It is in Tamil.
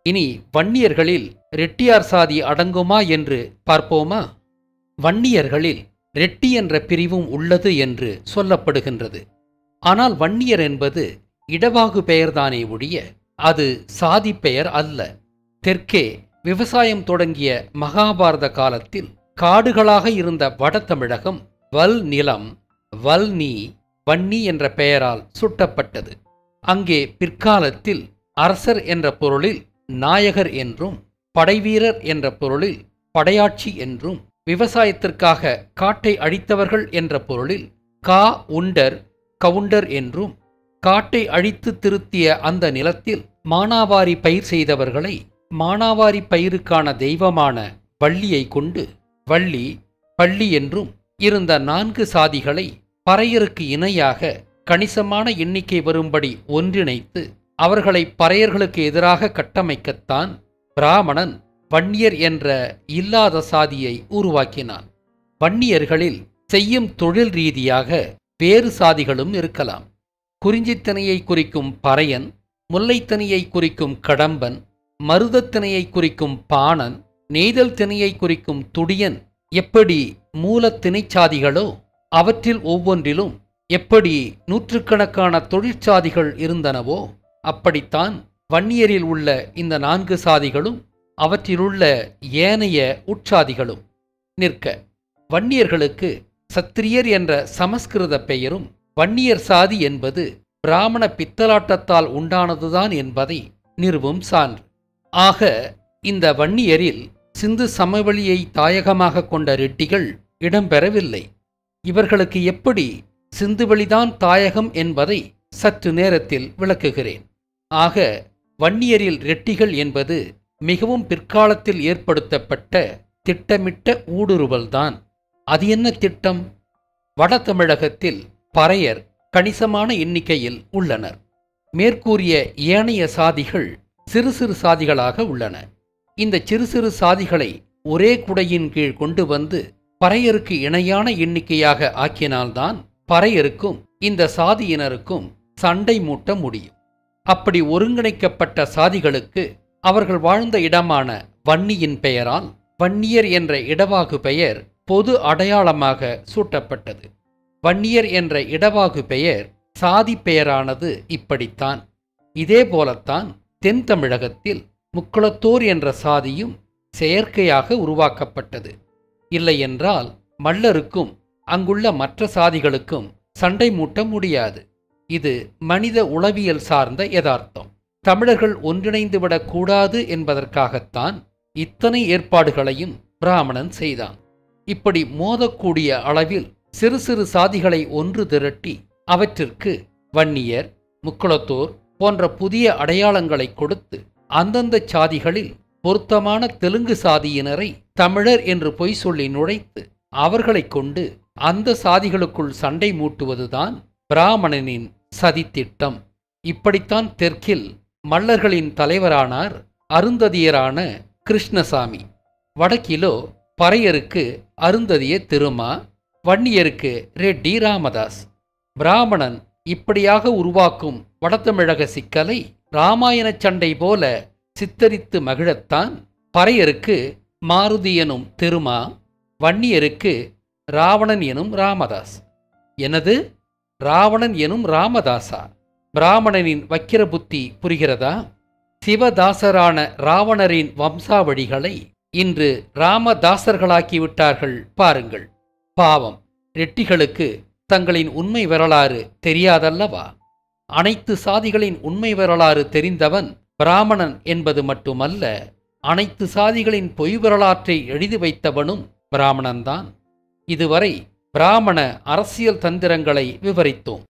இனி வன்னியர்களில் ரெட்டியார் சாதி அடங்குமா என்று பார்ப்போமா வன்னியர்களில் ரெட்டி என்ற பிரிவும் உள்ளது என்று சொல்லப்படுகின்றது ஆனால் வன்னியர் என்பது இடவாகு பெயர்தானே ஒழிய அது சாதி பெயர் அல்ல தெற்கே விவசாயம் தொடங்கிய மகாபாரத காலத்தில் காடுகளாக இருந்த வடதமிழகம் வல் நிலம் வல்நீ வன்னி என்ற பெயரால் சுட்டப்பட்டது அங்கே பிற்காலத்தில் அரசர் என்ற பொருளில் நாயகர் என்றும் படைவீரர் என்ற பொருளில் படையாட்சி என்றும் விவசாயத்திற்காக காட்டை அழித்தவர்கள் என்ற பொருளில் கா உண்டர் கவுண்டர் என்றும் காட்டை அழித்து திருத்திய அந்த நிலத்தில் மானாவாரி பயிர் செய்தவர்களை மானாவாரி பயிருக்கான தெய்வமான வள்ளியை கொண்டு வள்ளி பள்ளி என்றும் இருந்த நான்கு சாதிகளை பறையருக்கு இணையாக கணிசமான எண்ணிக்கை வரும்படி ஒன்றிணைத்து அவர்களை பறையர்களுக்கு எதிராக கட்டமைக்கத்தான் பிராமணன் வன்னியர் என்ற இல்லாத சாதியை உருவாக்கினான் வன்னியர்களில் செய்யும் தொழில் ரீதியாக வேறு சாதிகளும் இருக்கலாம் குறிஞ்சித்தனையை குறிக்கும் பறையன் முல்லைத்தனையை குறிக்கும் கடம்பன் மருதத்திணையை குறிக்கும் பாணன் நெய்தல் திணையை குறிக்கும் துடியன் எப்படி மூலத் திணைச்சாதிகளோ அவற்றில் ஒவ்வொன்றிலும் எப்படி நூற்றுக்கணக்கான தொழிற்சாதிகள் இருந்தனவோ அப்படித்தான் வன்னியரில் உள்ள இந்த நான்கு சாதிகளும் அவற்றிலுள்ள ஏனைய உட்சாதிகளும் நிற்க வன்னியர்களுக்கு சத்திரியர் என்ற சமஸ்கிருத பெயரும் வன்னியர் சாதி என்பது பிராமண பித்தலாட்டத்தால் உண்டானதுதான் என்பதை நிறுவும் சான்று ஆக இந்த வன்னியரில் சிந்து சமவெளியை தாயகமாக கொண்ட ரெட்டிகள் இடம்பெறவில்லை இவர்களுக்கு எப்படி சிந்துவெளிதான் தாயகம் என்பதை சற்று நேரத்தில் விளக்குகிறேன் ஆக வன்னியரில் ரெட்டிகள் என்பது மிகவும் பிற்காலத்தில் ஏற்படுத்தப்பட்ட திட்டமிட்ட ஊடுருவல்தான் அது என்ன திட்டம் வட தமிழகத்தில் பறையர் கணிசமான எண்ணிக்கையில் உள்ளனர் மேற்கூறிய ஏனைய சாதிகள் சிறு சிறு சாதிகளாக உள்ளன இந்த சிறு சிறு சாதிகளை ஒரே குடையின் கீழ் கொண்டு வந்து பறையருக்கு இணையான எண்ணிக்கையாக ஆக்கினால்தான் பறையருக்கும் இந்த சாதியினருக்கும் சண்டை மூட்ட முடியும் அப்படி ஒருங்கிணைக்கப்பட்ட சாதிகளுக்கு அவர்கள் வாழ்ந்த இடமான வன்னியின் பெயரால் வன்னியர் என்ற இடவாகு பெயர் பொது அடையாளமாக சூட்டப்பட்டது வன்னியர் என்ற இடவாகு பெயர் சாதி பெயரானது இப்படித்தான் இதே போலத்தான் தென் தமிழகத்தில் முக்குளத்தோர் என்ற சாதியும் செயற்கையாக உருவாக்கப்பட்டது இல்லையென்றால் மல்லருக்கும் அங்குள்ள மற்ற சாதிகளுக்கும் சண்டை மூட்ட முடியாது இது மனித உளவியல் சார்ந்த யதார்த்தம் தமிழர்கள் ஒன்றிணைந்து விடக்கூடாது என்பதற்காகத்தான் இத்தனை ஏற்பாடுகளையும் பிராமணன் செய்தான் இப்படி மோதக்கூடிய அளவில் சிறு சிறு சாதிகளை ஒன்று திரட்டி அவற்றிற்கு வன்னியர் முக்குளத்தோர் போன்ற புதிய அடையாளங்களை கொடுத்து அந்தந்த சாதிகளில் பொருத்தமான தெலுங்கு சாதியினரை தமிழர் என்று பொய் சொல்லி நுழைத்து அவர்களைக் கொண்டு அந்த சாதிகளுக்குள் சண்டை மூட்டுவதுதான் பிராமணனின் சதித்திட்டம் இப்படித்தான் தெற்கில் மல்லர்களின் தலைவரானார் அருந்ததியரான கிருஷ்ணசாமி வடக்கிலோ பறையருக்கு அருந்ததிய திருமா வன்னியருக்கு ரெட்டி ராமதாஸ் பிராமணன் இப்படியாக உருவாக்கும் வடதமிழக சிக்கலை இராமாயண சண்டை போல சித்தரித்து மகிழத்தான் பறையருக்கு மாருதி எனும் திருமா வன்னியருக்கு ராவணன் எனும் ராமதாஸ் எனது ராவணன் எனும் ராமதாசா பிராமணனின் வக்கிர புத்தி புரிகிறதா சிவதாசரான ராவணரின் வம்சாவழிகளை இன்று ராமதாசர்களாக்கிவிட்டார்கள் பாருங்கள் பாவம் ரெட்டிகளுக்கு தங்களின் உண்மை வரலாறு தெரியாதல்லவா அனைத்து சாதிகளின் உண்மை வரலாறு தெரிந்தவன் பிராமணன் என்பது மட்டுமல்ல அனைத்து சாதிகளின் பொய் வரலாற்றை எழுதி வைத்தவனும் பிராமணன்தான் இதுவரை பிராமண அரசியல் தந்திரங்களை விவரித்தோம்